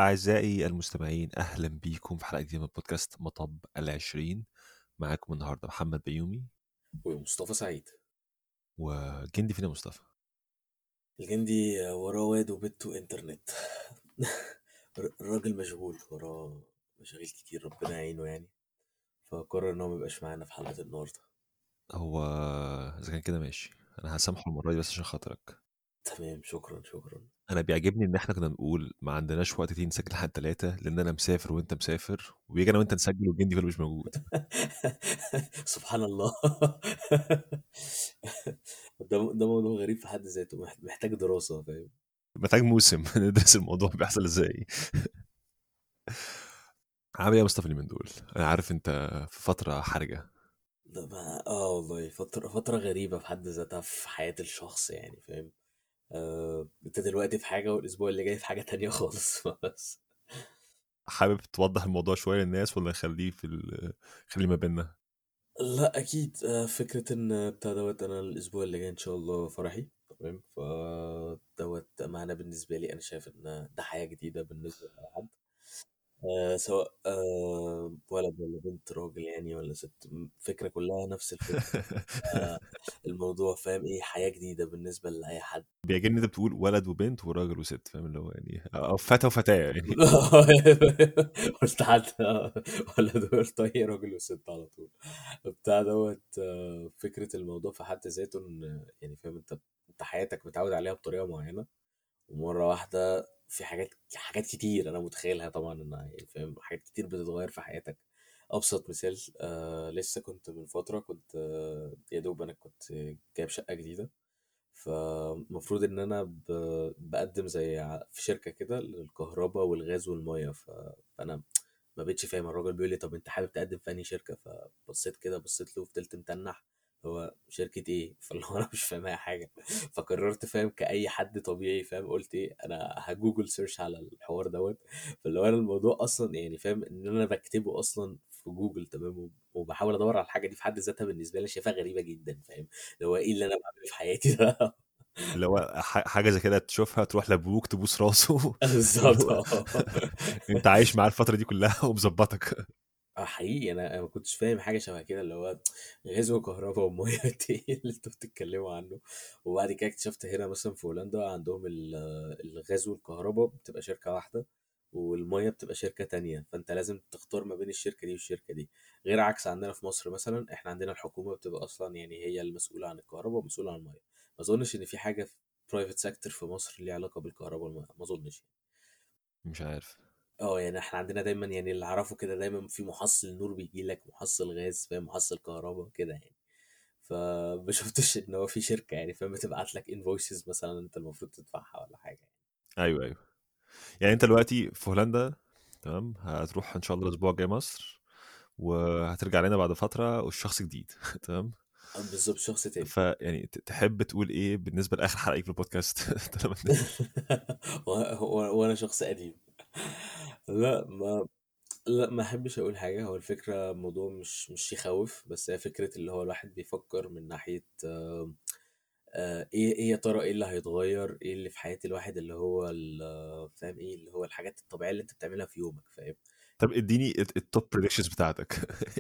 أعزائي المستمعين أهلا بيكم في حلقة جديدة من بودكاست مطب العشرين معاكم النهاردة محمد بيومي ومصطفى سعيد وجندي فين يا مصطفى الجندي وراه واد وبت وانترنت الراجل مشغول وراه مشاغل كتير ربنا يعينه يعني فقرر ان هو ميبقاش معانا في حلقة النهاردة هو إذا كان كده ماشي أنا هسامحه المرة دي بس عشان خاطرك تمام شكرا شكرا أنا بيعجبني إن إحنا كنا نقول ما عندناش وقت تيجي نسجل لحد تلاتة لأن أنا مسافر وأنت مسافر ويجي أنا وأنت نسجل والجندي كله مش موجود سبحان الله ده ده موضوع غريب في حد ذاته مح- محتاج دراسة فاهم محتاج موسم ندرس الموضوع بيحصل إزاي عامل إيه يا مصطفى اليومين دول؟ أنا عارف أنت في فترة حرجة ده ما اه والله فترة فترة غريبة في حد ذاتها في حياة الشخص يعني فاهم آه، انت دلوقتي في حاجة والاسبوع اللي جاي في حاجة تانية خالص بس حابب توضح الموضوع شوية للناس ولا نخليه في ال... خليه ما بيننا لا اكيد آه، فكرة ان بتاع دوت انا الاسبوع اللي جاي ان شاء الله فرحي تمام ف دوت معناه بالنسبة لي انا شايف ان ده حياة جديدة بالنسبة لأي حد آه سواء آه ولد ولا بنت راجل يعني ولا ست الفكرة كلها نفس الفكرة آه الموضوع فاهم ايه حياة جديدة بالنسبة لأي حد بيعجبني انت بتقول ولد وبنت وراجل وست فاهم اللي هو يعني او فتى وفتاه يعني قلت حتى ولا دول طي راجل وست على طول بتاع دوت آه، فكرة الموضوع في حد ذاته ان يعني فاهم انت انت حياتك متعود عليها بطريقة معينة ومرة واحدة في حاجات حاجات كتير انا متخيلها طبعا ان يعني فاهم حاجات كتير بتتغير في حياتك ابسط مثال آه لسه كنت من فترة كنت آه يا دوب انا كنت جايب شقة جديدة فالمفروض ان انا ب- بقدم زي ع- في شركه كده للكهرباء والغاز والميه ف- فانا ما بقتش فاهم الراجل بيقول لي طب انت حابب تقدم في انهي شركه فبصيت كده بصيت له وفضلت متنح هو شركه ايه فاللي هو انا مش فاهم اي حاجه فقررت فاهم كاي حد طبيعي فاهم قلت ايه انا هجوجل سيرش على الحوار دوت فاللي هو انا الموضوع اصلا يعني فاهم ان انا بكتبه اصلا في جوجل تمام وبحاول ادور على الحاجه دي في حد ذاتها بالنسبه لي شايفها غريبه جدا فاهم اللي هو ايه اللي انا بعمله في حياتي ده اللي هو ح- حاجه زي كده تشوفها تروح لابوك تبوس راسه اللي بالظبط هو اه انت عايش معاه الفتره دي كلها ومظبطك آه، حقيقي انا أنا ما كنتش فاهم حاجه شبه كده اللي هو غاز وكهرباء وميه ايه اللي انتوا بتتكلموا عنه وبعد كده اكتشفت هنا مثلا في هولندا عندهم ال- الغاز والكهرباء بتبقى شركه واحده والميه بتبقى شركه تانية فانت لازم تختار ما بين الشركه دي والشركه دي غير عكس عندنا في مصر مثلا احنا عندنا الحكومه بتبقى اصلا يعني هي المسؤوله عن الكهرباء ومسؤوله عن الميه ما اظنش ان في حاجه في برايفت سيكتور في مصر ليها علاقه بالكهرباء والميه ما اظنش مش عارف اه يعني احنا عندنا دايما يعني اللي اعرفه كده دايما في محصل نور بيجي لك محصل غاز فاهم محصل كهرباء كده يعني فما شفتش ان هو في شركه يعني فاهم بتبعت لك انفويسز مثلا انت المفروض تدفعها ولا حاجه ايوه ايوه يعني انت دلوقتي في هولندا تمام هتروح ان شاء الله الاسبوع الجاي مصر وهترجع لنا بعد فتره والشخص جديد تمام آه، بالظبط شخص تاني فيعني ت- تحب تقول ايه بالنسبه لاخر حلقه في البودكاست طالما إن- و- و- وانا شخص قديم لا ما لا ما احبش اقول حاجه هو الفكره موضوع مش مش يخوف بس هي فكره اللي هو الواحد بيفكر من ناحيه آه، آه، ايه ايه يا ترى ايه اللي هيتغير ايه اللي في حياة الواحد اللي هو ال- فاهم ايه اللي هو الحاجات الطبيعية اللي انت بتعملها في يومك فاهم طب اديني التوب بريدكشنز بتاعتك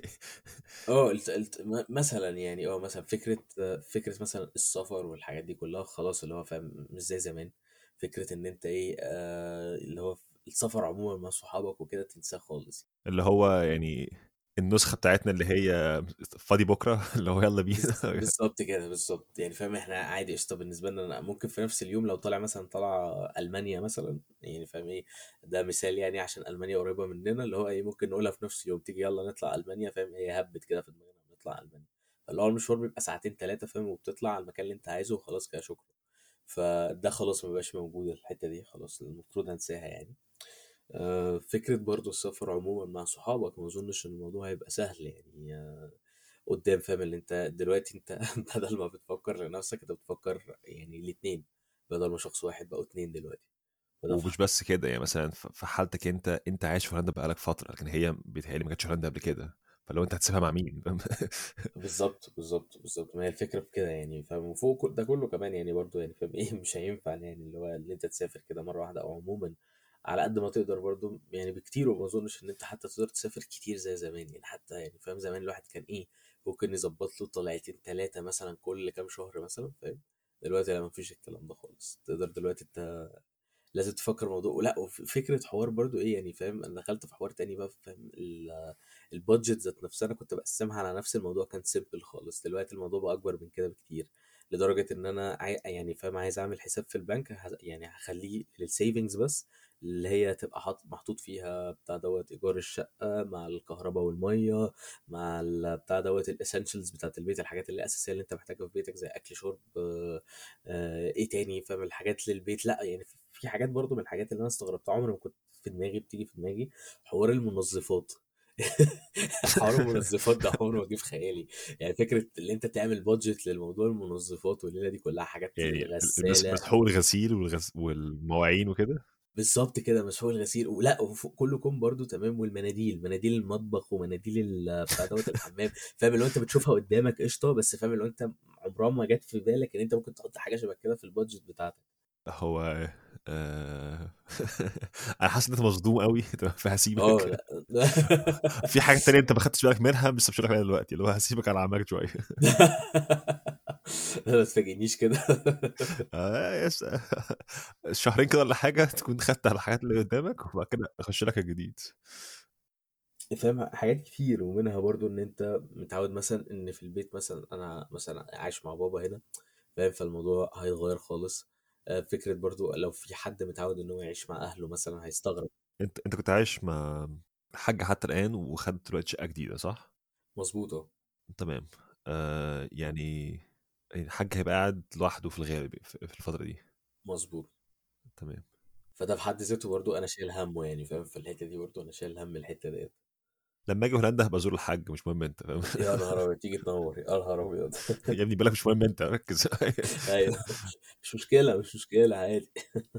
اه قلت قلت م- مثلا يعني اه مثلا فكرة آه، فكرة مثلا السفر والحاجات دي كلها خلاص اللي هو فاهم مش زي زمان فكرة ان انت ايه آه اللي هو السفر عموما مع صحابك وكده تنساه خالص اللي هو يعني النسخة بتاعتنا اللي هي فاضي بكرة اللي هو يلا بز- بينا بالظبط كده بالظبط يعني فاهم احنا عادي قشطه بالنسبه لنا أنا ممكن في نفس اليوم لو طالع مثلا طالع المانيا مثلا يعني فاهم ايه ده مثال يعني عشان المانيا قريبه مننا اللي هو ايه ممكن نقولها في نفس اليوم تيجي يلا نطلع المانيا فاهم هي هبت كده في دماغنا نطلع المانيا فاللي هو المشوار بيبقى ساعتين ثلاثه فاهم وبتطلع على المكان اللي انت عايزه وخلاص كده شكرا فده خلاص ما بقاش موجود الحته دي خلاص المفروض انساها يعني آه، فكرة برضو السفر عموما مع صحابك ما اظنش ان الموضوع هيبقى سهل يعني آه، قدام فاهم اللي انت دلوقتي انت بدل ما بتفكر لنفسك انت بتفكر يعني الاتنين بدل ما شخص واحد بقوا اتنين دلوقتي وده ومش بس كده يعني مثلا ف- في حالتك انت انت عايش في هولندا بقالك فترة لكن هي بيتهيألي ما كانتش هولندا قبل كده فلو انت هتسيبها مع مين فاهم؟ بالظبط بالظبط بالظبط ما هي الفكرة في كده يعني فاهم وفوق كل- ده كله كمان يعني برضو يعني فاهم ايه مش هينفع يعني اللي هو اللي انت تسافر كده مرة واحدة او عموما على قد ما تقدر برضو يعني بكتير وما اظنش ان انت حتى تقدر تسافر كتير زي زمان يعني حتى يعني فاهم زمان الواحد كان ايه ممكن يظبط له طلعتين ثلاثة مثلا كل كام شهر مثلا فاهم دلوقتي لا مفيش الكلام ده خالص تقدر دلوقتي انت لازم تفكر موضوع ولا وفكرة حوار برضو ايه يعني فاهم انا دخلت في حوار تاني بقى فاهم ال- البادجت ذات نفسها انا كنت بقسمها على نفس الموضوع كان سيمبل خالص دلوقتي الموضوع بقى اكبر من كده بكتير لدرجة ان انا عاي... يعني فاهم عايز اعمل حساب في البنك ه... يعني هخليه للسيفنجز بس اللي هي تبقى حاط محطوط فيها بتاع دوت ايجار الشقة مع الكهرباء والمية مع ال- بتاع دوت الاسينشالز بتاعت البيت الحاجات اللي اساسية اللي انت محتاجها في بيتك زي اكل شرب آه، آه، ايه تاني فاهم الحاجات للبيت لا يعني في في حاجات برضو من الحاجات اللي انا استغربتها عمري ما كنت في دماغي بتيجي في دماغي حوار المنظفات حوار المنظفات ده عمره ما جه في خيالي يعني فكرة ان انت تعمل بادجت للموضوع المنظفات والليلة دي كلها حاجات يعني المس- للغسالة مسحوق الغسيل والغس... والمواعين وكده بالظبط كده مسحوق الغسيل ولا وفوق كله كوم برضو تمام والمناديل مناديل المطبخ ومناديل ال- بتاع دوت الحمام فاهم اللي هو انت بتشوفها قدامك قشطه بس فاهم اللي هو انت عمرها ما جت في بالك ان انت ممكن تحط حاجه شبه كده في البادجت بتاعتك هو آه... انا حاسس ان انت مصدوم قوي تمام، اه فهسيبك لا في حاجه تانية انت ما خدتش بالك منها بس مش هقول لك عليها دلوقتي اللي هو هسيبك على عماك شويه لا ما تفاجئنيش كده آه يس شهرين كده ولا حاجه تكون خدت على الحاجات اللي قدامك وبعد كده اخش لك الجديد فاهم حاجات كتير ومنها برضو ان انت متعود مثلا ان في البيت مثلا انا مثلا عايش مع بابا هنا فاهم فالموضوع هيتغير خالص آه، فكرة برضو لو في حد متعود ان هو يعيش مع اهله مثلا هيستغرب انت انت كنت عايش مع حاجه حتى الان وخدت دلوقتي شقه جديده صح؟ مظبوط اه تمام آه يعني الحاج هيبقى قاعد لوحده في الغالب في في الفتره دي مظبوط تمام فده في حد ذاته برضو انا شايل همه يعني فاهم في الحته دي برضو انا شايل هم الحته ديت لما اجي هولندا هبقى ازور الحاج مش مهم انت فاهم يا نهار ابيض تيجي تنور يا نهار ابيض يا ابني بالك مش مهم انت ركز ايوه مش مشكله مش مشكله عادي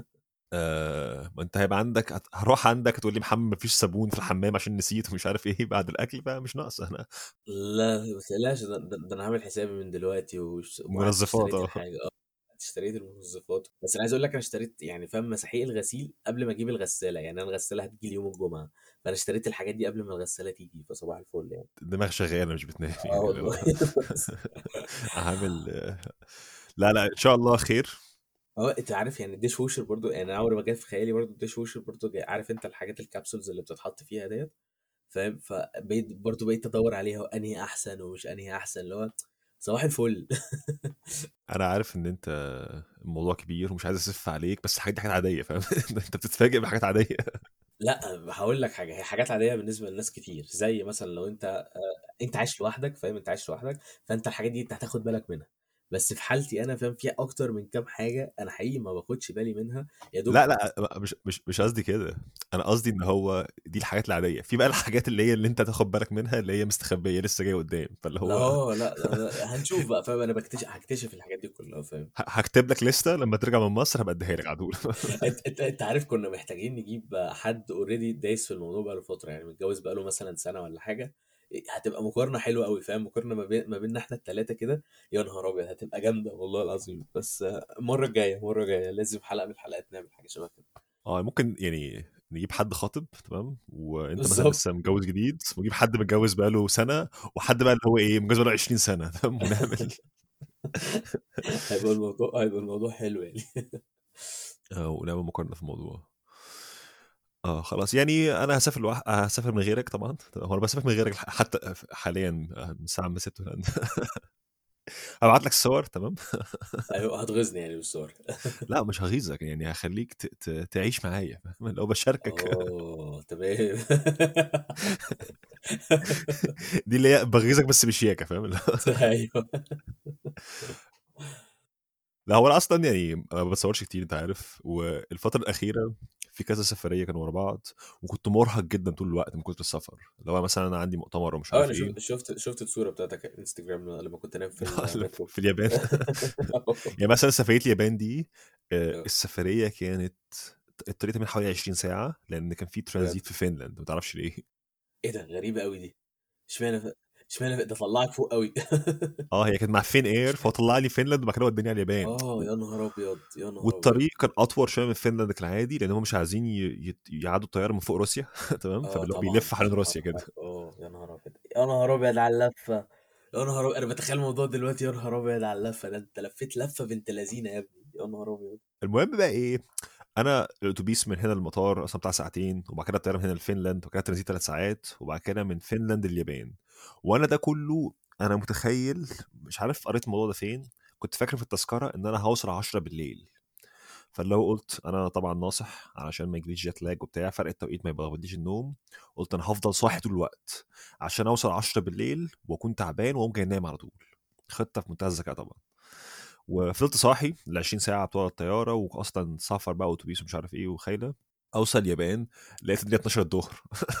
آه ما انت هيبقى عندك هت- هروح عندك تقول لي محمد مفيش صابون في الحمام عشان نسيت ومش عارف ايه بعد الاكل بقى مش ناقص انا لا ما تقلقش ده, ده, ده انا عامل حسابي من دلوقتي وش- وقعدت منظفات اشتريت اه الحاجه اه اشتريت المنظفات بس انا عايز اقول لك انا اشتريت يعني فاهم مساحيق الغسيل قبل ما اجيب الغساله يعني انا الغساله هتجي لي يوم الجمعه فانا اشتريت الحاجات دي قبل ما الغساله تيجي فصباح الفل يعني الدماغ شغاله مش بتنام اه يعني اللي هو والله بس عامل آه، لا لا ان شاء الله خير اه انت عارف يعني الديش ووشر برضو يعني انا عمري ما جه في خيالي برضو الديش ووشر برضو جاي- عارف انت الحاجات الكبسولز اللي بتتحط فيها ديت فاهم فبقيت برضو بقيت ادور عليها وانهي احسن ومش انهي احسن اللي هو صباح الفل انا عارف ان انت الموضوع كبير ومش عايز اسف عليك بس الحاجات دي حاجات عاديه فاهم انت بتتفاجئ بحاجات عاديه لا هقول لك حاجه هي حاجات عاديه بالنسبه لناس كتير زي مثلا لو انت آه، انت عايش لوحدك فاهم انت عايش لوحدك فانت الحاجات دي انت هتاخد بالك منها بس في حالتي انا فاهم فيها اكتر من كام حاجه انا حقيقي ما باخدش بالي منها يا دوب لا لا مش مش مش قصدي كده انا قصدي ان هو دي الحاجات العاديه في بقى الحاجات اللي هي اللي انت تاخد بالك منها اللي هي مستخبيه لسه جايه قدام فاللي لا هو لا لا لا، هنشوف بقى فاهم انا بكتشف هكتشف الحاجات دي كلها فاهم ه- هكتب لك لسته لما ترجع من مصر هبقى اديها لك على طول انت انت انت عارف كنا محتاجين نجيب حد اوريدي دايس في الموضوع بقاله فتره يعني متجوز بقاله مثلا سنه ولا حاجه هتبقى مقارنه حلوه قوي فاهم مقارنه ما بين ما بيننا احنا الثلاثه كده يا نهار ابيض هتبقى جامده والله العظيم بس آه، المره الجايه المره الجايه لازم حلقه من الحلقات نعمل حاجه شبه كده اه ممكن يعني نجيب حد خاطب تمام وانت مثلا بالظبط لسه متجوز جديد ونجيب حد متجوز بقاله سنه وحد بقى اللي هو ايه متجوز بقاله 20 سنه تمام ونعمل هيبقى الموضوع هيبقى الموضوع حلو يعني اه ونعمل مقارنه في الموضوع اه خلاص يعني انا هسافر لوح... هسافر من غيرك طبعا هو انا بسافر من غيرك حتى حاليا آه، من ساعه ما سبت هولندا هبعت لك الصور تمام ايوه هتغيظني يعني بالصور لا مش هغيظك يعني هخليك ت... ت... تعيش معايا فاهم لو بشاركك اه تمام دي اللي هي بغيظك بس بشياكه فاهم اللي هو- ايوه لا هو انا اصلا يعني ما بتصورش كتير انت عارف والفتره الاخيره في كذا سفريه كانوا ورا بعض وكنت مرهق جدا طول الوقت من كتر السفر لو مثلا انا عندي مؤتمر ومش اه عارف انا ايه شفت شفت شفت الصوره بتاعتك على الانستجرام لما كنت نايم في المترو في اليابان يعني مثلا سفريه اليابان دي آه، آه، السفريه كانت الطريق من حوالي 20 ساعه لان كان في بجد ترانزيت في فنلاند ما تعرفش ليه ايه ده غريبه قوي دي اشمعنى ف... اشمعنى ده طلعك فوق قوي اه هي كانت مع فين اير فهو طلع لي فنلاند وبعد كده وداني على اليابان اه يا نهار ابيض يا نهار ابيض والطريق كان اطول شويه من فنلاند العادي لان هم مش عايزين ي- ي- يعدوا الطياره من فوق روسيا تمام اه فاللي هو طبعا بيلف حوالين عشان روسيا حرب كده اه يا نهار ابيض يا نهار ابيض على اللفه يا نهار أبيض. انا بتخيل الموضوع دلوقتي يا نهار ابيض على اللفه ده انت لفيت لفه بنت لذينه يا ابني يا نهار ابيض المهم بقى ايه انا الاتوبيس من هنا للمطار اصلا بتاع ساعتين وبعد كده الطياره من هنا لفنلاند وبعد كده ترانزيت ثلاث ساعات وبعد كده من فنلاند لليابان وانا ده كله انا متخيل مش عارف قريت الموضوع ده فين كنت فاكر في التذكره ان انا هوصل 10 بالليل فاللي هو قلت انا طبعا ناصح علشان ما يجيليش جات لاج وبتاع فرق التوقيت ما يبغضليش النوم قلت انا هفضل صاحي طول الوقت عشان اوصل 10 بالليل واكون تعبان واقوم جاي انام على طول خطه في منتهى الذكاء طبعا وفضلت صاحي ال 20 ساعه بتوع الطياره واصلا سفر بقى اتوبيس ومش عارف ايه وخيله اوصل اليابان لقيت الدنيا 12 الظهر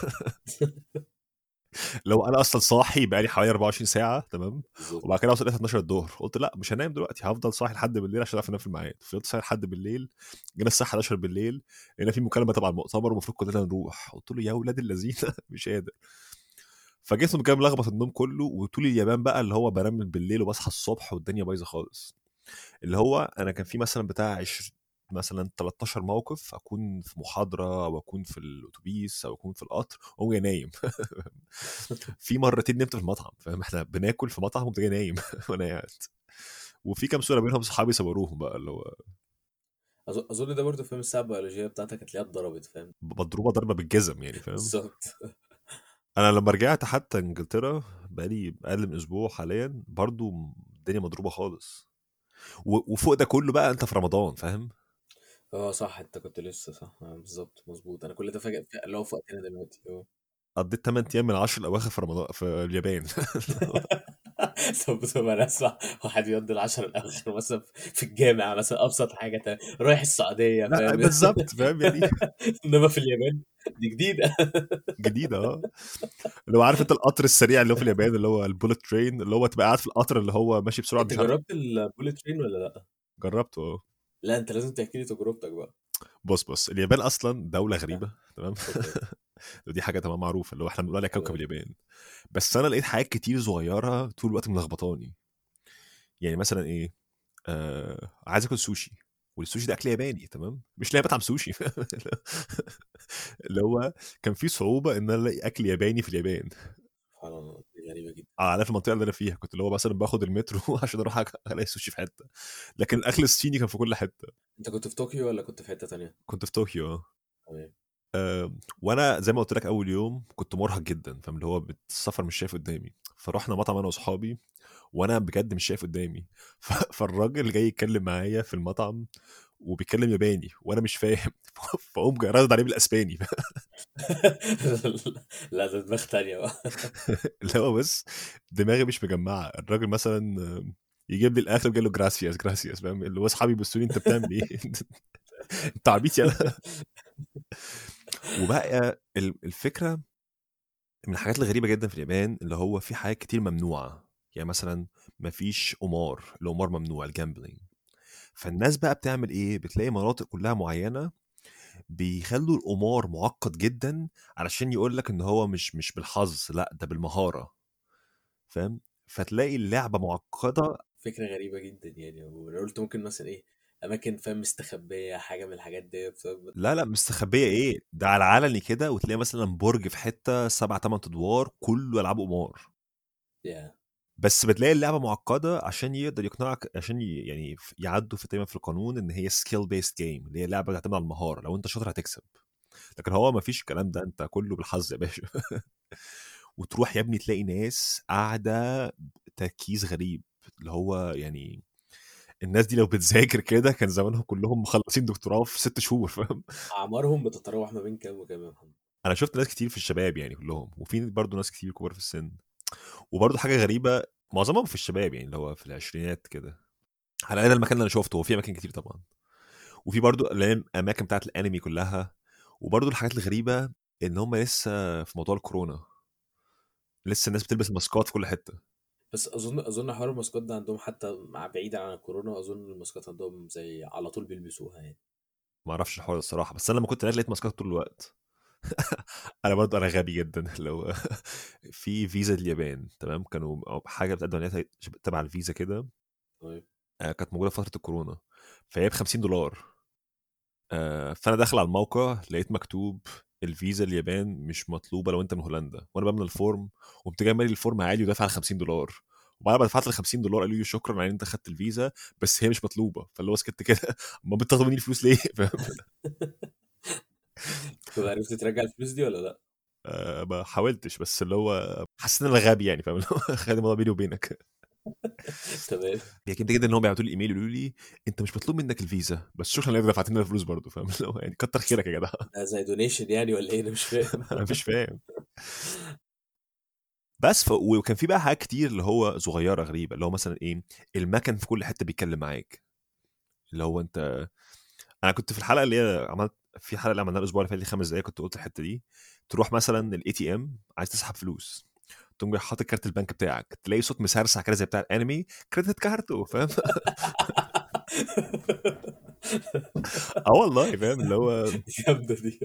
لو انا اصلا صاحي بقالي حوالي 24 ساعه تمام بالظبط وبعد كده اوصل لقيت 12 الظهر قلت لا مش هنام دلوقتي هفضل صاحي لحد بالليل عشان اعرف انام في الميعاد فضلت صاحي لحد بالليل جينا الساعه 11 بالليل لقينا في مكالمه تبع المؤتمر ومفروض كلنا نروح قلت له يا ولاد الذين مش قادر فجسمي كان ملخبط النوم كله وطول اليابان بقى اللي هو بنام من بالليل وبصحى الصبح والدنيا بايظه خالص اللي هو انا كان في مثلا بتاع 20 مثلا 13 موقف اكون في محاضره او اكون في الاتوبيس او اكون في القطر واقوم جاي نايم في مرتين نمت في المطعم فاهم احنا بناكل في مطعم وقمت جاي نايم وانا قاعد وفي كام صوره منهم صحابي صوروهم بقى اللي هو أظن أظن ده برضه فاهم الساعة البيولوجية بتاعتك هتلاقيها اتضربت فاهم مضروبه ضربه بالجزم يعني فاهم بالظبط انا لما رجعت حتى انجلترا بقالي اقل من اسبوع حاليا برضو الدنيا مضروبه خالص و- وفوق ده كله بقى انت في رمضان فاهم اه صح انت كنت لسه صح آه، بالظبط مظبوط انا كل ده فاجئ اللي هو في وقتنا دلوقتي اه قضيت 8 ايام من العشر الاواخر في رمضان في اليابان طب طب انا اسمع واحد يقضي العشر الاواخر مثلا في الجامع مثلا ابسط حاجه تانية. رايح السعوديه لا فاهم بالظبط فاهم يعني انما في اليابان دي جديده جديده اه اللي هو عارف انت القطر السريع اللي هو في اليابان اللي هو البوليت ترين اللي هو تبقى قاعد في القطر اللي هو ماشي بسرعه انت مش عارف جربت البوليت ترين ولا لا؟ جربته اه لا انت لازم تحكي لي تجربتك بقى بص بص اليابان اصلا دوله غريبه تمام اوكي ودي حاجه تمام معروفه اللي هو احنا بنقول عليها كوكب تمام اليابان بس انا لقيت حاجات كتير صغيره طول الوقت ملخبطاني يعني مثلا ايه آه عايز اكل سوشي والسوشي ده اكل ياباني تمام مش لاقي مطعم سوشي اللي هو كان في صعوبه ان انا الاقي اكل ياباني في اليابان سبحان الله دي غريبه جدا على في المنطقه اللي انا فيها كنت اللي هو مثلا باخد المترو عشان اروح أك- الاقي سوشي في حته لكن الاكل الصيني كان في كل حته انت كنت في طوكيو ولا كنت في حته تانية؟ كنت في طوكيو اه تمام آه، وانا زي ما قلت لك اول يوم كنت مرهق جدا فاهم اللي هو السفر مش شايف قدامي فرحنا مطعم انا واصحابي وانا بجد مش شايف قدامي ف... فالراجل جاي يتكلم معايا في المطعم وبيتكلم ياباني وانا مش فاهم فاقوم جاي رادد عليه بالاسباني لا ده دماغ تانية بقى اللي هو بس دماغي مش مجمعه الراجل مثلا آه، يجيب لي الاكل ويقول له جراسياس جراسياس فاهم اللي هو اصحابي بيبصوا لي انت بتعمل ايه انت عبيط يالا وبقى ال- الفكره من الحاجات الغريبه جدا في اليابان اللي هو في حاجات كتير ممنوعه يعني مثلا مفيش قمار القمار ممنوع الجامبلينج فالناس بقى بتعمل ايه بتلاقي مناطق كلها معينه بيخلوا القمار معقد جدا علشان يقول لك ان هو مش مش بالحظ لا ده بالمهاره فاهم فتلاقي اللعبه معقده فكرة غريبة جدا يعني وانا قلت ممكن مثلا ايه اماكن فاهم مستخبية حاجة من الحاجات دي بسبب لا لا مستخبيه ايه ده على العلني كده وتلاقي مثلا برج في حته سبع ثمان ادوار كله العاب قمار يا بس بتلاقي اللعبه معقده عشان يقدر يقنعك عشان ي- يعني ف- يعدوا في تقريبا في القانون ان هي سكيل بيست جيم اللي هي لعبه تعتمد على المهاره لو انت شاطر هتكسب لكن هو ما فيش الكلام ده انت كله بالحظ يا باشا وتروح يا ابني تلاقي ناس قاعده تركيز غريب اللي هو يعني الناس دي لو بتذاكر كده كان زمانهم كلهم مخلصين دكتوراه في ست شهور فاهم اعمارهم بتتراوح ما بين كام وكام يا محمد انا شفت ناس كتير في الشباب يعني كلهم وفي برضه ناس كتير كبار في السن وبرضه حاجه غريبه معظمهم في الشباب يعني اللي هو في العشرينات كده على الاقل المكان اللي انا شفته هو في اماكن كتير طبعا وفي برضه الاماكن بتاعت الانمي كلها وبرضه الحاجات الغريبه ان هم لسه في موضوع الكورونا لسه الناس بتلبس ماسكات في كل حته بس اظن اظن حوار الماسكات ده عندهم حتى مع بعيدا عن الكورونا اظن الماسكات عندهم زي على طول بيلبسوها يعني ما اعرفش الحوار ده الصراحه بس انا لما كنت هناك لقيت ماسكات طول الوقت انا برضه انا غبي جدا لو في فيزا اليابان تمام كانوا حاجه بتقدم عليها تبع الفيزا كده طيب آه، كانت موجوده في فتره الكورونا فهي ب 50 دولار آه، فانا داخل على الموقع لقيت مكتوب الفيزا اليابان مش مطلوبه لو انت من هولندا وانا بملى الفورم وقمت جاي مالي الفورم عادي ودافع ال 50 دولار وبعد ما دفعت ال 50 دولار قالوا لي شكرا على ان انت خدت الفيزا بس هي مش مطلوبه فاللي هو سكت كده ما بتاخدوا مني الفلوس ليه؟ فاهم؟ طب عرفت ترجع الفلوس دي ولا لا؟ آه، ما حاولتش بس اللي هو حسيت ان انا غبي يعني فاهم اللي هو خلي الموضوع بيني وبينك تمام هي كده جدا ان هم بيبعتوا لي ايميل يقولوا لي انت مش مطلوب منك الفيزا بس شكرا انك دفعت لنا الفلوس برضه فاهم اللي هو يعني كتر خيرك يا جدع ده زي دونيشن يعني ولا ايه انا مش فاهم انا مش فاهم بس ف... وكان في بقى حاجات كتير اللي هو صغيره غريبه اللي هو مثلا ايه المكن في كل حته بيتكلم معاك اللي هو انت انا كنت في الحلقه اللي هي عملت في حلقه اللي عملناها الاسبوع اللي فات دي خمس دقايق كنت قلت الحته دي تروح مثلا الاي تي ام عايز تسحب فلوس تقوم جاي حاطط كارت البنك بتاعك تلاقي صوت مسرسع كده زي بتاع الانمي كريدت كارت فاهم اه والله فاهم اللي هو جامده دي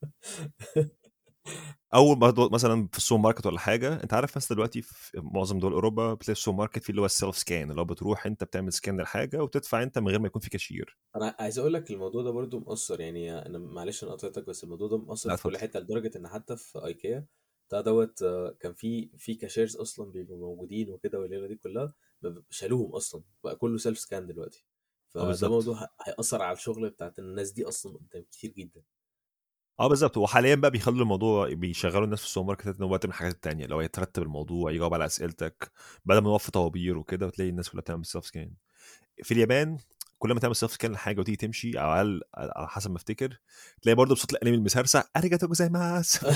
اول ما دو- مثلا في السوبر ماركت ولا حاجه انت عارف مثلا دلوقتي في معظم دول اوروبا بتلاقي السوبر ماركت فيه اللي هو السيلف سكان اللي هو بتروح انت بتعمل سكان للحاجه وتدفع انت من غير ما يكون في كاشير انا عايز اقول لك الموضوع ده برضو مؤثر يعني انا معلش انا قطعتك بس الموضوع ده مؤثر لا في كل اتفضل حته لدرجه ان حتى في ايكيا بتاع دوت آه، كان في في كاشيرز اصلا بيبقوا موجودين وكده والليله دي كلها ب- شالوهم اصلا بقى كله سيلف سكان دلوقتي اه فده بالظبط موضوع ه- هيأثر على الشغل بتاعت الناس دي اصلا قدام كتير جدا اه بالظبط وحاليا بقى بيخلوا الموضوع بيشغلوا الناس في السوبر ماركت ان هو تعمل الحاجات التانية لو يترتب الموضوع يجاوب على اسئلتك بدل ما نقف في طوابير وكده وتلاقي الناس كلها بتعمل سيلف سكان في اليابان كل ما تعمل سيلف سكان لحاجه وتيجي تمشي او على الأقل على حسب ما افتكر تلاقي برضه بصوت الانمي المسرسع اريجاتو جوزايماس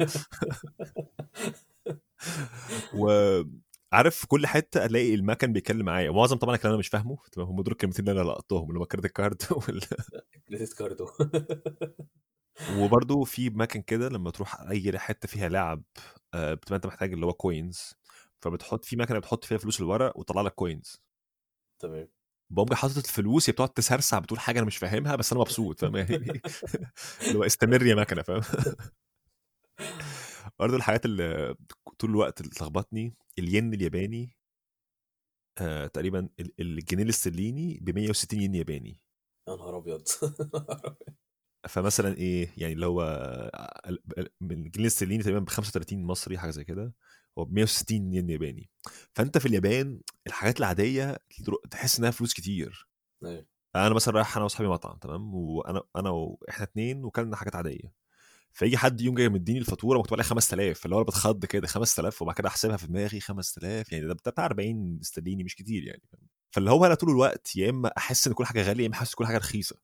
وعارف في كل حته الاقي المكن بيتكلم معايا معظم طبعا الكلام انا مش فاهمه تمام هم دول الكلمتين اللي انا لقطتهم اللي هو كريدت كارد وال... كريدت كاردو وبرده في مكن كده لما تروح اي حته فيها لعب آه، بتبقى انت محتاج اللي هو كوينز فبتحط في مكنه بتحط فيها فلوس الورق وتطلع لك كوينز تمام بقوم جاي حاطط الفلوس هي بتقعد تسرسع بتقول حاجه انا مش فاهمها بس انا مبسوط فاهم يعني اللي هو استمر يا مكنه فاهم برضه الحاجات اللي طول الوقت اللي تلخبطني الين الياباني آه تقريبا ال- الجنيه الاسترليني ب 160 ين ياباني يا نهار ابيض فمثلا ايه يعني اللي هو ال- ال- من الجنيه الاسترليني تقريبا ب 35 مصري حاجه زي كده هو ب 160 ين ياباني فانت في اليابان الحاجات العاديه ترو- تحس انها فلوس كتير أيوة. انا مثلا رايح انا واصحابي مطعم تمام وانا انا واحنا اتنين وكلنا حاجات عاديه فيجي حد يوم جاي مديني الفاتوره مكتوب عليها 5000 فاللي هو انا بتخض كده 5000 وبعد كده احسبها في دماغي 5000 يعني ده بتاع 40 استرليني مش كتير يعني فاللي هو انا طول الوقت يا اما احس ان كل حاجه غاليه يا اما احس كل حاجه رخيصه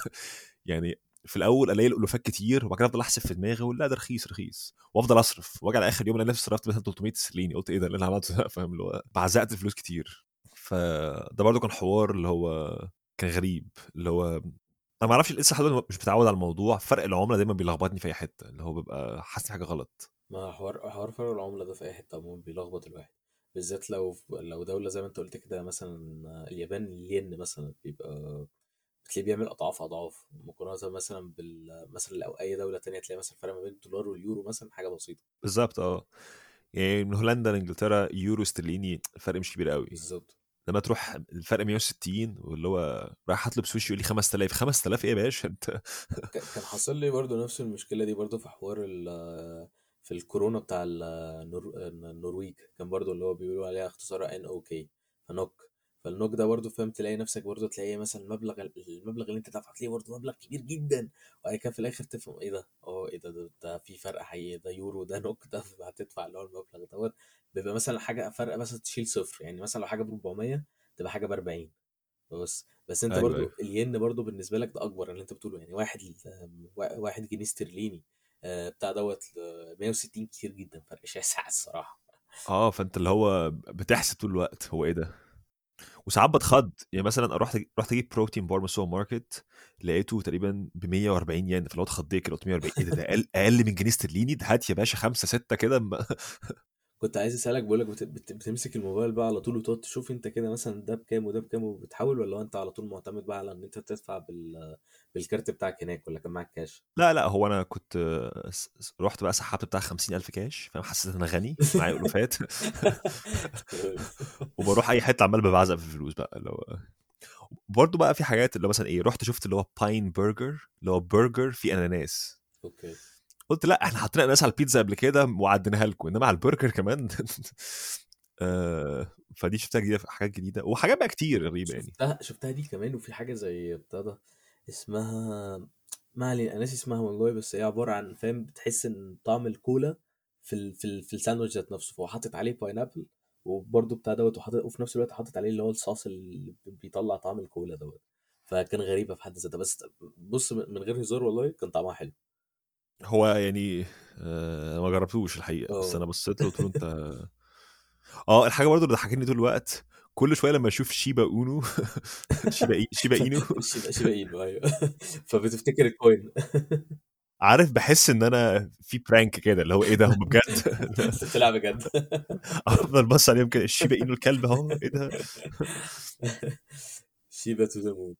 يعني في الاول الاقي الالوفات كتير وبعد كده افضل احسب في دماغي واقول لا ده رخيص رخيص وافضل اصرف واجي على اخر يوم انا نفسي صرفت مثلا 300 استرليني قلت ايه ده اللي انا عملته ده فاهم اللي هو بعزقت الفلوس كتير فده برضه كان حوار اللي هو كان غريب اللي هو انا ما اعرفش لسه لحد دلوقتي مش متعود على الموضوع فرق العمله دايما بيلخبطني في اي حته اللي هو ببقى حاسس في حاجه غلط ما حوار حوار فرق العملة ده في أي حتة عموما بيلخبط الواحد بالذات لو لو دولة زي ما أنت قلت كده مثلا اليابان الين مثلا بيبقى بتلاقيه بيعمل أضعاف أضعاف مقارنة مثلا بال مثلا لو أي دولة تانية تلاقي مثلا الفرق ما بين الدولار واليورو مثلا حاجة بسيطة بالظبط اه يعني من هولندا لانجلترا يورو استرليني الفرق مش كبير قوي بالظبط لما تروح الفرق 160 واللي هو رايح اطلب سوشي يقول لي 5000 5000 ايه يا باشا انت ك- كان حاصل لي برضو نفس المشكلة دي برضو في حوار ال في الكورونا بتاع النور... النرويج كان برضو اللي هو بيقولوا عليها اختصارها ان او كي فنوك فالنوك ده برضو فاهم تلاقي نفسك برضو تلاقي مثلا المبلغ المبلغ اللي انت دافعه تلاقيه برضو مبلغ كبير جدا وبعد كده في الاخر تفهم ايه ده اه ايه ده ده, ده في فرق حقيقي ده يورو ده نوك ده هتدفع اللي هو المبلغ دوت بيبقى مثلا حاجة فرق مثلا تشيل صفر يعني مثلا لو حاجة ب 400 تبقى حاجة ب 40 بس بس انت ايوه برضو ايوه الين برضو بالنسبه لك ده اكبر اللي انت بتقوله يعني واحد وا- واحد جنيه استرليني آه، بتاع دوت آه، 160 كتير جدا فرق شاسع الصراحه اه فانت اللي هو بتحسب طول الوقت هو ايه ده وساعات بتخض يعني مثلا رحت رحت اجيب بروتين بار من السوبر ماركت لقيته تقريبا ب 140 ين فلو اتخضيت كده قلت 140 ايه ده ده اقل اقل من جنيه استرليني ده هات يا باشا خمسه سته كده م- كنت عايز اسالك بقول لك بت... بت... بتمسك الموبايل بقى على طول وتقعد تشوف انت كده مثلا ده بكام وده بكام وبتحول ولا هو انت على طول معتمد بقى على ان انت تدفع بال... بالكارت بتاعك هناك ولا كان معاك كاش لا لا هو انا كنت آه، س- س- رحت بقى سحبت بتاع 50000 كاش فاهم حسيت ان انا غني معايا الوفات وبروح اي حته عمال ببعزق في الفلوس بقى اللي هو برضه بقى في حاجات اللي هو مثلا ايه رحت شفت اللي هو باين برجر اللي هو برجر فيه اناناس اوكي قلت لا احنا حطينا اناناس على البيتزا قبل كده وعديناها لكم انما على البرجر كمان آه، فدي شفتها جديده حاجات جديده وحاجات بقى كتير غريبه يعني شفتها شفتها دي كمان وفي حاجه زي بتاع ده اسمها ما علينا انا ناسي اسمها والله بس هي عباره عن فاهم بتحس ان طعم الكولا في ال... في ال... في الساندوتش ذات نفسه فهو حاطط عليه باينابل وبرده بتاع دوت وحاطط وفي نفس الوقت حاطط عليه اللي هو الصوص اللي بيطلع طعم الكولا دوت فكان غريبه في حد ذاتها بس بص من غير هزار والله كان طعمها حلو هو يعني آه ما جربتوش الحقيقه بس اه انا بصيت له قلت له انت اه الحاجه برضو اللي ضحكتني طول الوقت كل شويه لما اشوف شيبا اونو شيبا إي... شيبا اينو شيبا شيبا اينو ايوه فبتفتكر الكوين عارف بحس ان انا في برانك كده اللي هو ايه ده هم بجد انت بتلعب بجد افضل بص عليهم كده الشيبا اينو الكلب اهو ايه ده شيبا تو ذا مون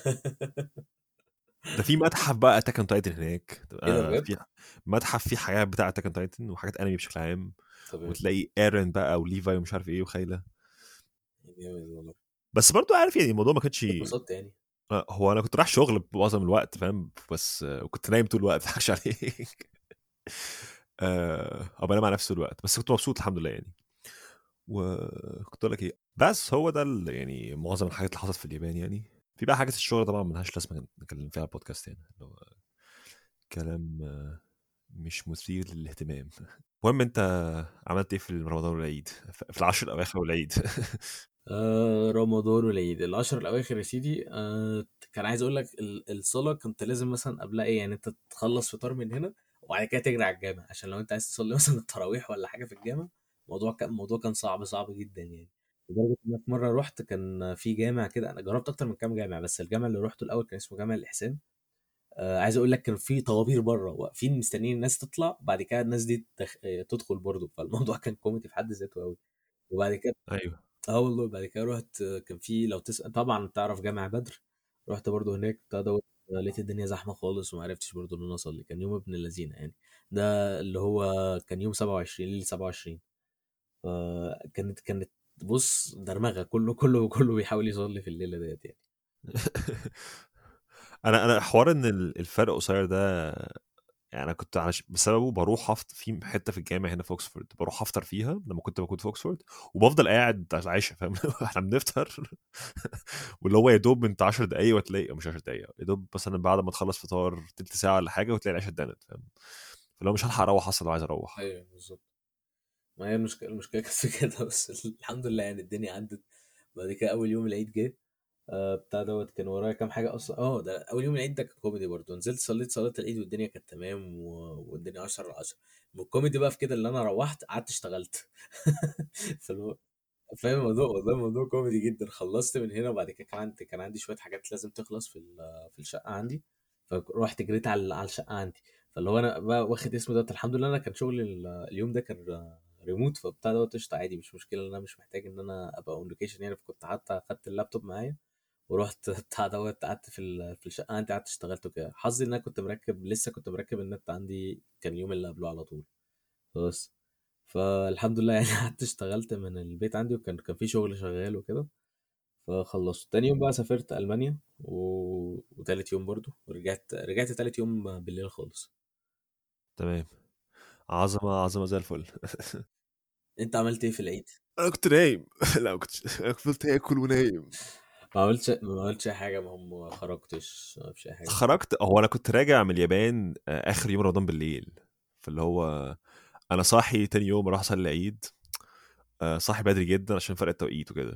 ده في متحف بقى اتاك اون تايتن هناك ايه ده آه، بجد؟ في متحف فيه حاجات بتاع اتاك اون تايتن وحاجات انمي بشكل عام طب وتلاقي ايرن بقى وليفاي ومش عارف ايه وخيله جامد والله بس برضو عارف يعني الموضوع ما كانش اتبسطت يعني آه، هو انا كنت رايح شغل معظم الوقت فاهم بس آه، وكنت نايم طول الوقت ما عليك آه، او بنام على نفس الوقت بس كنت مبسوط الحمد لله يعني وكنت اقول لك ايه بس هو ده ال- يعني معظم الحاجات اللي حصلت في اليابان يعني في بقى حاجات الشغل طبعا ملهاش لازمه نتكلم فيها على البودكاست يعني اللي هو كلام آه، مش مثير للاهتمام المهم انت عملت ايه في رمضان والعيد في العشر الاواخر والعيد آه رمضان والعيد العشر الاواخر يا سيدي آه كان عايز اقول لك ال- الصلاه كنت لازم مثلا قبلها ايه يعني انت تخلص فطار من هنا وبعد كده تجري على الجامع عشان لو انت عايز تصلي مثلا التراويح ولا حاجه في الجامع الموضوع كان الموضوع كان صعب صعب جدا يعني لدرجه ان أنا في مره رحت كان في جامع كده انا جربت اكتر من كام جامع بس الجامع اللي رحته الاول كان اسمه جامع الاحسان آه عايز اقول لك كان في طوابير بره واقفين مستنيين الناس تطلع بعد كده الناس دي تخ... آه، تدخل برضه فالموضوع كان كوميدي في حد ذاته قوي وبعد كده ايوه اه والله بعد كده رحت كان في لو تسأل طبعا تعرف جامع بدر رحت برضو هناك بتاع دوت لقيت الدنيا زحمة خالص وما عرفتش برضو ان انا اصلي كان يوم ابن اللذينة يعني ده اللي هو كان يوم 27 ليلة 27 فكانت كانت بص درمغة كله كله كله بيحاول يصلي في الليلة ديت يعني انا انا حوار ان ال- الفرق قصير ده يعني انا كنت علش... بسببه بروح أفط... في حته في الجامع هنا في اوكسفورد بروح افطر فيها لما كنت موجود في اوكسفورد وبفضل قاعد عايشه فاهم احنا بنفطر واللي هو يا دوب انت 10 دقايق وتلاقي مش 10 دقايق يا دوب مثلا بعد ما تخلص فطار تلت ساعه ولا حاجه وتلاقي العشاء اتدنت فاهم فلو مش هلحق اروح اصلا لو عايز اروح ايوه بالظبط ما هي المشكلة المشكلة كانت في كده بس الحمد لله يعني الدنيا عدت بعد كده أول يوم العيد جه آه بتاع دوت كان ورايا كام حاجة أصلا اه ده أول يوم العيد ده كان كوميدي برضه نزلت صليت صلاة العيد والدنيا كانت تمام و... والدنيا 10 على 10 والكوميدي بقى في كده اللي أنا روحت قعدت اشتغلت فالمو... فاهم الموضوع والله الموضوع كوميدي جدا خلصت من هنا وبعد كده كان عندي كان عندي شوية حاجات لازم تخلص في ال- في الشقة عندي فرحت جريت على على الشقة عندي فاللي هو انا بقى واخد اسمه دوت الحمد لله انا كان شغلي ال- اليوم ده كان ريموت فبتاع دوت قشطه عادي مش مشكله ان انا مش محتاج ان انا ابقى اون لوكيشن يعني فكنت حتى خدت اللابتوب معايا ورحت بتاع دوت قعدت في ال- في الشقه عندي قعدت اشتغلت وكده حظي ان انا كنت مركب لسه كنت مركب النت عندي كان اليوم اللي قبله على طول بس فالحمد لله يعني قعدت اشتغلت من البيت عندي وكان كان في شغل شغال وكده فخلصت تاني يوم بقى سافرت ألمانيا و... وتالت يوم برضو ورجعت رجعت تالت يوم بالليل خالص تمام عظمه عظمه زي الفل انت عملت ايه في العيد؟ انا كنت نايم لا ما كنتش انا فضلت اكل ونايم ما عملتش ما عملتش اي حاجه ما هم ما خرجتش ما فيش اي حاجه خرجت هو انا كنت راجع من اليابان آه، اخر يوم رمضان بالليل فاللي هو انا صاحي تاني يوم اروح اصلي العيد آه، صاحي بدري جدا عشان فرق التوقيت وكده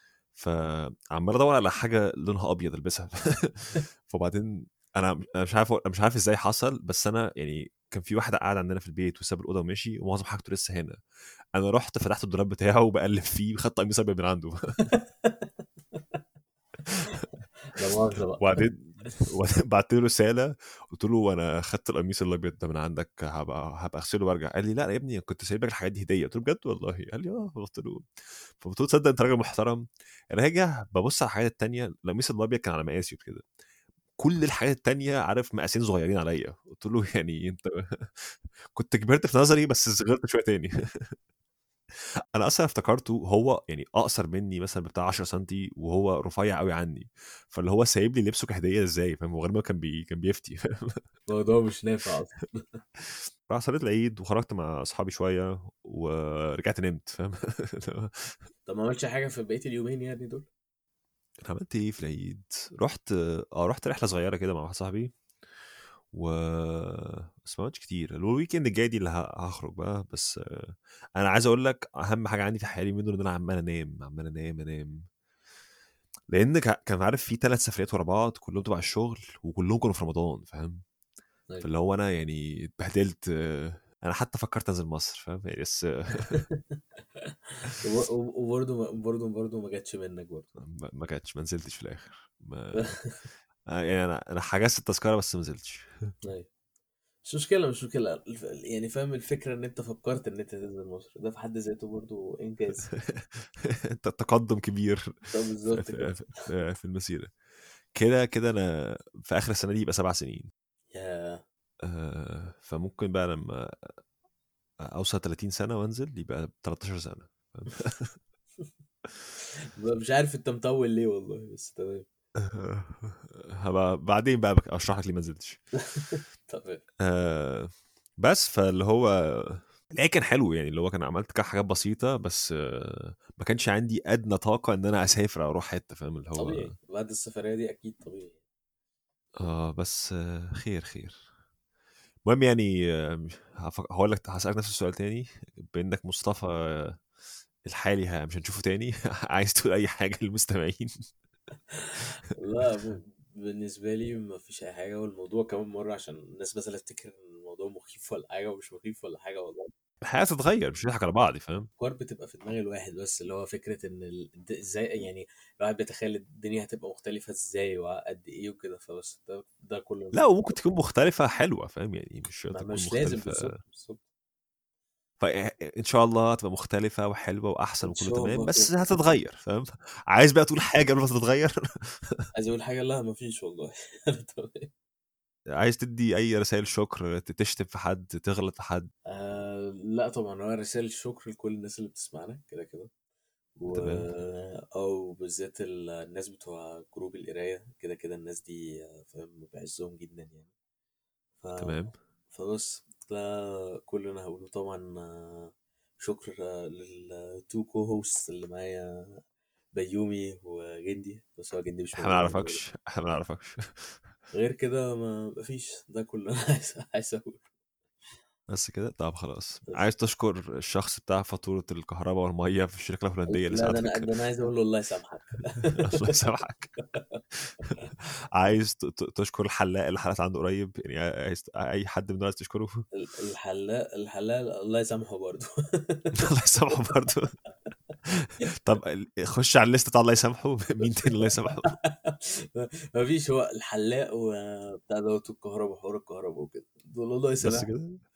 فعمال ادور على حاجه لونها ابيض البسها فبعدين انا انا مش عارف أنا مش عارف ازاي حصل بس انا يعني كان في واحد قاعد عندنا في البيت وساب الاوضه ومشي ومعظم حاجته لسه هنا انا رحت فتحت الدولاب بتاعه وبقلب فيه خدت قميص ابيض من عنده لا مؤاخذه بقى وبعدين وبعت له رساله قلت له انا خدت القميص الابيض ده من عندك هبقى هبقى اغسله وارجع قال لي لا يا ابني كنت سايب لك الحاجات دي هديه قلت له بجد والله قال لي اه قلت له فقلت له تصدق انت راجل محترم انا هاجي ببص على الحاجات التانيه القميص الابيض كان على مقاسي وكده كل الحاجات التانية عارف مقاسين صغيرين عليا قلت له يعني انت كنت كبرت في نظري بس صغرت شويه تاني انا اصلا افتكرته هو يعني اقصر مني مثلا بتاع 10 سم وهو رفيع قوي عني فاللي هو سايب لي لبسه كهديه ازاي فاهم هو غالبا كان بي كان بيفتي فاهم الموضوع مش نافع اصلا راح صليت العيد وخرجت مع اصحابي شويه ورجعت نمت فاهم طب ما عملتش حاجه في بقيه اليومين يعني دول انا عملت ايه في العيد رحت اه رحت رحله صغيره كده مع واحد صاحبي و بس ما عملتش كتير الويكند الجاي دي اللي ه- هخرج بقى بس آه، انا عايز اقول لك اهم حاجه عندي في حياتي منه ان انا عمال انام عمال انام انام لان كا- كان عارف في ثلاث سفريات ورا بعض كلهم تبع الشغل وكلهم كانوا في رمضان فاهم أيوة. فاللي هو انا يعني اتبهدلت آه، انا حتى فكرت انزل مصر فاهم يعني بس آه، وب- وب- وبرضه برضه برضه ما جاتش منك برضه ما ما كانتش ما نزلتش في الاخر ما آه، يعني انا انا حجزت التذكره بس ما نزلتش ايوه مش مشكلة مش مشكلة الف- يعني فاهم الفكرة ان انت فكرت ان انت تنزل مصر ده في حد ذاته برضه انجاز انت تقدم كبير طب في, بالظبط كده في, في, في المسيره كده كده انا في اخر السنه دي يبقى سبع سنين يا آه، فممكن بقى لما اوصل 30 سنه وانزل يبقى 13 سنه فاهم؟ مش عارف انت مطول ليه والله بس تمام هبقى بعدين بقى بك- اشرح لك ليه ما نزلتش طب آه، بس فاللي هو العيد كان حلو يعني اللي هو كان عملت كده حاجات بسيطه بس آه، ما كانش عندي ادنى طاقه ان انا اسافر او اروح حته فاهم اللي هو طبيعي بعد السفرية دي اكيد طبيعي اه بس آه، خير خير المهم يعني آه، مش- هفك- هقول لك هسألك نفس السؤال تاني بانك مصطفى آه، الحالي ه- مش هنشوفه تاني عايز تقول اي حاجه للمستمعين لا ب- بالنسبة لي ما فيش اي حاجة والموضوع كمان مرة عشان الناس مثلا تفتكر ان الموضوع مخيف ولا حاجة ومش مخيف ولا حاجة والله الحياه تتغير مش هنضحك على بعض فاهم الافكار بتبقى في دماغ الواحد بس اللي هو فكره ان ال- د- ازاي يعني الواحد بيتخيل الدنيا هتبقى مختلفه ازاي وقد ايه وكده فبس ده ده كله لا وممكن تكون مختلفه حلوه فاهم يعني مش شرط ما- تكون مش لازم مختلفه بالظبط بالظبط فان شاء الله تبقى مختلفه وحلوه واحسن ان وكله شاء تمام الله بس كده هتتغير فاهم عايز بقى تقول حاجه قبل ما تتغير عايز اقول حاجه لا ما فيش والله أنا تمام. عايز تدي اي رسائل شكر تشتم في حد تغلط في حد آه لا طبعا هو رسائل شكر لكل الناس اللي بتسمعنا كده كده و تمام او بالذات ال- الناس بتوع جروب القرايه كده كده الناس دي آه، فاهم بعزهم جدا يعني ف... تمام فبس ده كل اللي انا هقوله طبعا آه، شكر آه، للتو كو هوست اللي معايا بيومي وجندي بس هو جندي مش احنا ما موجود النهارده نعرفكش احنا ما نعرفكش غير كده ما مفيش ده كل اللي انا عايز عايز اقوله بس كده طب خلاص بس عايز تشكر الشخص بتاع فاتورة الكهرباء والمية في الشركة الهولندية اللي لا ده انا ساعدك ده انا عايز اقول له الله يسامحك الله يسامحك عايز ت- ت- تشكر الحلاق اللي حلقت عنده قريب يعني عايز اي حد من دول عايز تشكره ال- الحلاق الحلاق الله يسامحه برضه الله يسامحه برضه طب ال- خش على الليست بتاع الله يسامحه مين تاني الله يسامحه مفيش هو الحلاق وبتاع دوت الكهرباء حوار الكهرباء وكده دول الله بس يسامحه كده ما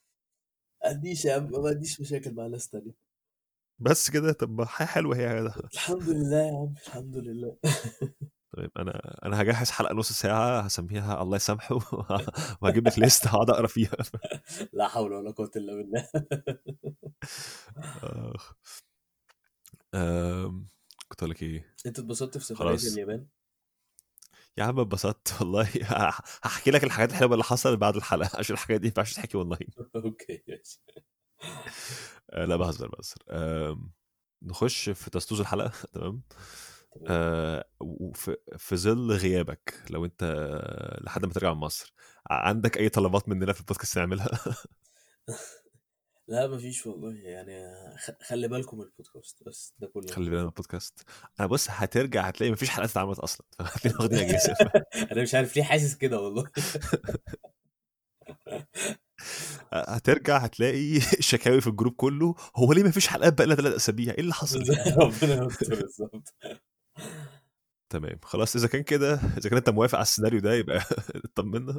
عنديش يا عم ما عنديش مشاكل مع ناس تانية بس كده طب ما حاجة حلوة هي يا جدع الحمد لله يا عم الحمد لله طيب انا انا هجهز حلقة نص ساعة هسميها الله يسامحه وهجيب لك ليست هقعد اقرا فيها لا حول ولا قوة إلا بالله آخ. أم، كنت اقول لك ايه أنت اتبسطت في سفرية خلاص اليابان؟ يا عم اتبسطت والله هحكي لك الحاجات الحلوه اللي حصلت بعد الحلقه عشان الحاجات دي ما ينفعش تحكي اونلاين أوكي ماشي آه، لا بهزر بهزر آم، نخش في تستوز الحلقه تمام تمام آه، وفي في ظل غيابك لو انت لحد ما ترجع من مصر عندك اي طلبات مننا في البودكاست نعملها لا مفيش والله يعني خ- خلي بالكم من البودكاست بس ده كل اللي خلي أنا بالنا من البودكاست انا بص هترجع هتلاقي مفيش حلقات اتعملت اصلا هتلاقينا واخدين اجازه أنا مش عارف ليه حاسس كده والله هترجع هتلاقي شكاوي في الجروب كله هو ليه مفيش حلقات بقى لنا ثلاث اسابيع ايه اللي حصل ربنا يستر بالظبط تمام خلاص اذا كان كده اذا كان انت موافق على السيناريو ده يبقى اطمنا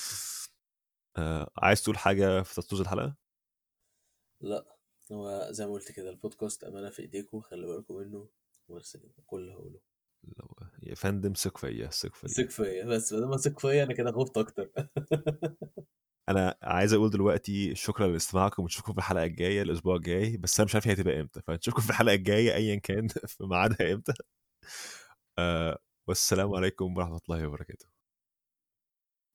آه عايز تقول حاجه في تطوز الحلقه لا هو زي ما قلت كده البودكاست امانه في ايديكم خلي بالكم منه بس كده كل اللي هقوله لو يا فندم ثق فيا ثق فيا ثق فيا بس ما دام ثق فيا انا كده خفت اكتر انا عايز اقول دلوقتي شكرا لاستماعكم ونشوفكم في الحلقه الجايه الاسبوع الجاي بس انا مش عارف هي هتبقى امتى فنشوفكم في الحلقه الجايه ايا كان في ميعادها امتى آه والسلام عليكم ورحمه الله وبركاته